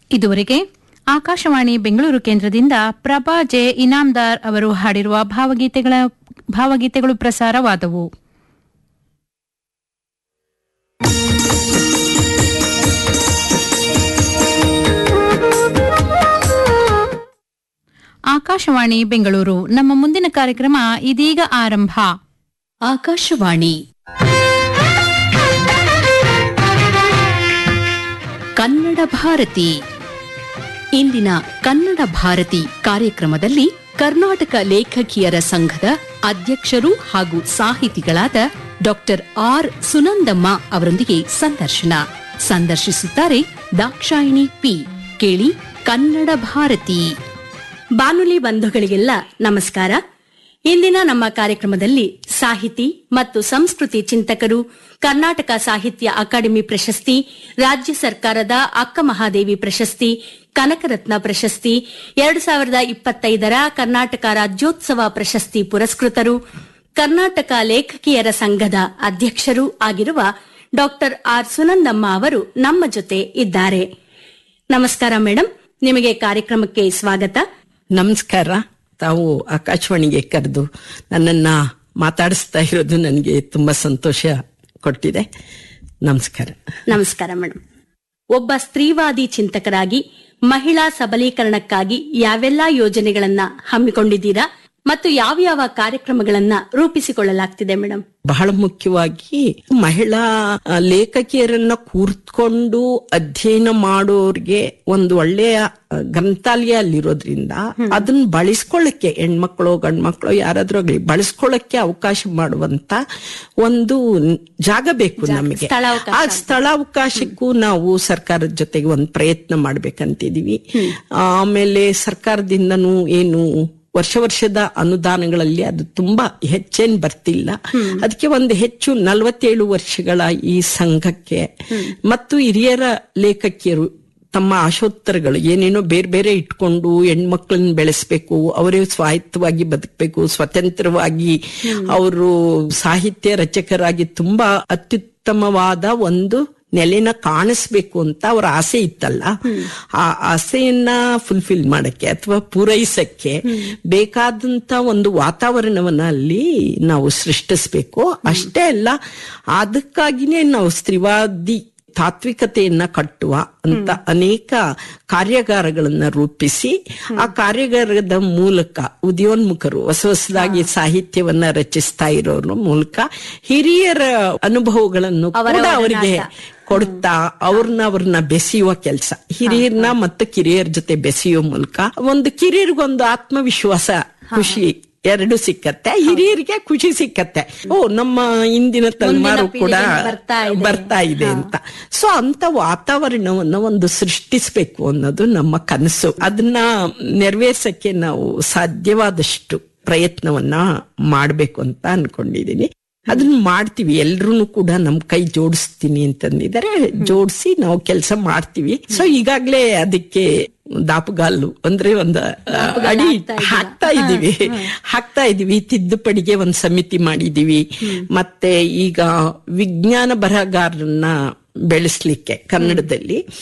ಇದುವರೆಗೆ ಆಕಾಶವಾಣಿ ಬೆಂಗಳೂರು ಕೇಂದ್ರದಿಂದ ಪ್ರಭಾ ಜೆ ಇನಾಮ್ದಾರ್ ಅವರು ಹಾಡಿರುವ ಭಾವಗೀತೆಗಳ ಭಾವಗೀತೆಗಳು ಪ್ರಸಾರವಾದವು ಆಕಾಶವಾಣಿ ಬೆಂಗಳೂರು ನಮ್ಮ ಮುಂದಿನ ಕಾರ್ಯಕ್ರಮ ಇದೀಗ ಆರಂಭ ಆಕಾಶವಾಣಿ ಕನ್ನಡ ಭಾರತಿ ಇಂದಿನ ಕನ್ನಡ ಭಾರತಿ ಕಾರ್ಯಕ್ರಮದಲ್ಲಿ ಕರ್ನಾಟಕ ಲೇಖಕಿಯರ ಸಂಘದ ಅಧ್ಯಕ್ಷರು ಹಾಗೂ ಸಾಹಿತಿಗಳಾದ ಡಾಕ್ಟರ್ ಆರ್ ಸುನಂದಮ್ಮ ಅವರೊಂದಿಗೆ ಸಂದರ್ಶನ ಸಂದರ್ಶಿಸುತ್ತಾರೆ ದಾಕ್ಷಾಯಿಣಿ ಪಿ ಕೇಳಿ ಕನ್ನಡ ಭಾರತಿ ಬಾನುಲಿ ಬಂಧುಗಳಿಗೆಲ್ಲ ನಮಸ್ಕಾರ ಇಂದಿನ ನಮ್ಮ ಕಾರ್ಯಕ್ರಮದಲ್ಲಿ ಸಾಹಿತಿ ಮತ್ತು ಸಂಸ್ಕೃತಿ ಚಿಂತಕರು ಕರ್ನಾಟಕ ಸಾಹಿತ್ಯ ಅಕಾಡೆಮಿ ಪ್ರಶಸ್ತಿ ರಾಜ್ಯ ಸರ್ಕಾರದ ಅಕ್ಕ ಮಹಾದೇವಿ ಪ್ರಶಸ್ತಿ ಕನಕರತ್ನ ಪ್ರಶಸ್ತಿ ಎರಡು ಸಾವಿರದ ಇಪ್ಪತ್ತೈದರ ಕರ್ನಾಟಕ ರಾಜ್ಯೋತ್ಸವ ಪ್ರಶಸ್ತಿ ಪುರಸ್ಕೃತರು ಕರ್ನಾಟಕ ಲೇಖಕಿಯರ ಸಂಘದ ಅಧ್ಯಕ್ಷರೂ ಆಗಿರುವ ಡಾಕ್ಟರ್ ಆರ್ ಸುನಂದಮ್ಮ ಅವರು ನಮ್ಮ ಜೊತೆ ಇದ್ದಾರೆ ನಮಸ್ಕಾರ ಮೇಡಮ್ ನಿಮಗೆ ಕಾರ್ಯಕ್ರಮಕ್ಕೆ ಸ್ವಾಗತ ನಮಸ್ಕಾರ ತಾವು ಆಕಾಶವಾಣಿಗೆ ಕರೆದು ನನ್ನನ್ನ ಮಾತಾಡಿಸ್ತಾ ಇರೋದು ನನಗೆ ತುಂಬಾ ಸಂತೋಷ ಕೊಟ್ಟಿದೆ ನಮಸ್ಕಾರ ನಮಸ್ಕಾರ ಮೇಡಮ್ ಒಬ್ಬ ಸ್ತ್ರೀವಾದಿ ಚಿಂತಕರಾಗಿ ಮಹಿಳಾ ಸಬಲೀಕರಣಕ್ಕಾಗಿ ಯಾವೆಲ್ಲಾ ಯೋಜನೆಗಳನ್ನ ಹಮ್ಮಿಕೊಂಡಿದ್ದೀರಾ ಮತ್ತು ಯಾವ ಯಾವ ಕಾರ್ಯಕ್ರಮಗಳನ್ನ ರೂಪಿಸಿಕೊಳ್ಳಲಾಗ್ತಿದೆ ಮೇಡಮ್ ಬಹಳ ಮುಖ್ಯವಾಗಿ ಮಹಿಳಾ ಆ, ಲೇಖಕಿಯರನ್ನ ಕೂರ್ತ್ಕೊಂಡು ಅಧ್ಯಯನ ಮಾಡೋರ್ಗೆ ಒಂದು ಒಳ್ಳೆಯ ಆ, ಗ್ರಂಥಾಲಯ ಅಲ್ಲಿರೋದ್ರಿಂದ ಅದನ್ನ ಬಳಸ್ಕೊಳ್ಳಕ್ಕೆ ಹೆಣ್ಮಕ್ಳು ಗಂಡ್ಮಕ್ಳು ಯಾರಾದ್ರೂ ಆಗ್ಲಿ ಬಳಸ್ಕೊಳ್ಳಕ್ಕೆ ಅವಕಾಶ ಮಾಡುವಂತ ಒಂದು ನ್- ಜಾಗ ಬೇಕು ನಮಗೆ ಸ್ಥಳಾವಕಾಶ ಆ ಸ್ಥಳಾವಕಾಶಕ್ಕೂ ನಾವು ಸರ್ಕಾರದ ಜೊತೆಗೆ ಒಂದು ಪ್ರಯತ್ನ ಮಾಡ್ಬೇಕಂತಿದೀವಿ ಆಮೇಲೆ ಸರ್ಕಾರದಿಂದನೂ ಏನು ವರ್ಷ ವರ್ಷದ ಅನುದಾನಗಳಲ್ಲಿ ಅದು ತುಂಬಾ ಹೆಚ್ಚೇನ್ ಬರ್ತಿಲ್ಲ ಅದಕ್ಕೆ ಒಂದು ಹೆಚ್ಚು ನಲವತ್ತೇಳು ವರ್ಷಗಳ ಈ ಸಂಘಕ್ಕೆ ಮತ್ತು ಹಿರಿಯರ ಲೇಖಕಿಯರು ತಮ್ಮ ಆಶೋತ್ತರಗಳು ಏನೇನೋ ಬೇರೆ ಬೇರೆ ಇಟ್ಕೊಂಡು ಹೆಣ್ಮಕ್ಳನ್ನ ಬೆಳೆಸ್ಬೇಕು ಅವರೇ ಸ್ವಾಯತ್ತವಾಗಿ ಬದುಕಬೇಕು ಸ್ವತಂತ್ರವಾಗಿ ಅವರು ಸಾಹಿತ್ಯ ರಚಕರಾಗಿ ತುಂಬಾ ಅತ್ಯುತ್ತಮವಾದ ಒಂದು ನೆಲೆನ ಕಾಣಿಸ್ಬೇಕು ಅಂತ ಅವರ ಆಸೆ ಇತ್ತಲ್ಲ ಆ ಆಸೆಯನ್ನ ಫುಲ್ಫಿಲ್ ಮಾಡಕ್ಕೆ ಅಥವಾ ಪೂರೈಸಕ್ಕೆ ಬೇಕಾದಂತ ಒಂದು ವಾತಾವರಣವನ್ನ ಅಲ್ಲಿ ನಾವು ಸೃಷ್ಟಿಸ್ಬೇಕು ಅಷ್ಟೇ ಅಲ್ಲ ಅದಕ್ಕಾಗಿನೇ ನಾವು ಸ್ತ್ರೀವಾದಿ ತಾತ್ವಿಕತೆಯನ್ನ ಕಟ್ಟುವ ಅಂತ ಅನೇಕ ಕಾರ್ಯಾಗಾರಗಳನ್ನ ರೂಪಿಸಿ ಆ ಕಾರ್ಯಾಗಾರದ ಮೂಲಕ ಉದಯೋನ್ಮುಖರು ಹೊಸ ಹೊಸದಾಗಿ ಸಾಹಿತ್ಯವನ್ನ ರಚಿಸ್ತಾ ಇರೋರ ಮೂಲಕ ಹಿರಿಯರ ಅನುಭವಗಳನ್ನು ಕೂಡ ಅವರಿಗೆ ಕೊಡ್ತಾ ಅವ್ರನ್ನ ಅವ್ರನ್ನ ಬೆಸೆಯುವ ಕೆಲಸ ಹಿರಿಯರ್ನ ಮತ್ತು ಕಿರಿಯರ ಜೊತೆ ಬೆಸೆಯುವ ಮೂಲಕ ಒಂದು ಕಿರಿಯರಿಗೊಂದು ಆತ್ಮವಿಶ್ವಾಸ ಖುಷಿ ಎರಡು ಸಿಕ್ಕತ್ತೆ ಹಿರಿಯರಿಗೆ ಖುಷಿ ಸಿಕ್ಕತ್ತೆ ಓ ನಮ್ಮ ಇಂದಿನ ತಲೆಮಾರು ಕೂಡ ಪೀಳಿಗೆ ಬರ್ತಾ ಇದೆ. ಬರ್ತಾ ಇದೆ ಅಂತ ಸೊ ಅಂತ ವಾತಾವರಣವನ್ನ ಒಂದು ಸೃಷ್ಟಿಸ್ಬೇಕು ಅನ್ನೋದು ನಮ್ಮ ಕನಸು ಅದನ್ನ ನೆರವೇರ್ಸಕ್ಕೆ ನಾವು ಸಾಧ್ಯವಾದಷ್ಟು ಪ್ರಯತ್ನವನ್ನ ಮಾಡ್ಬೇಕು ಅಂತ ಅನ್ಕೊಂಡಿದೀನಿ ಅದನ್ನ ಮಾಡ್ತೀವಿ ಎಲ್ರು ಕೂಡ ನಮ್ ಕೈ ಜೋಡಿಸ್ತೀನಿ ಅಂತಂದಿದ್ದಾರೆ ಜೋಡಿಸಿ ನಾವು ಕೆಲಸ ಮಾಡ್ತೀವಿ ಸೊ ಈಗಾಗ್ಲೇ ಅದಕ್ಕೆ ದಾಪುಗಾಲು ಅಂದ್ರೆ ಒಂದು ಆ, ಅಡಿ ಹಾಕ್ತಾ ಇದೀವಿ ಹಾಕ್ತಾ ಇದೀವಿ ತಿದ್ದುಪಡಿಗೆ ಒಂದ್ ಸಮಿತಿ ಮಾಡಿದೀವಿ ಮತ್ತೆ ಈಗ ವಿಜ್ಞಾನ ಬರಹಗಾರರನ್ನ ಬೆಳೆಸ್ಲಿಕ್ಕೆ ಕನ್ನಡದಲ್ಲಿ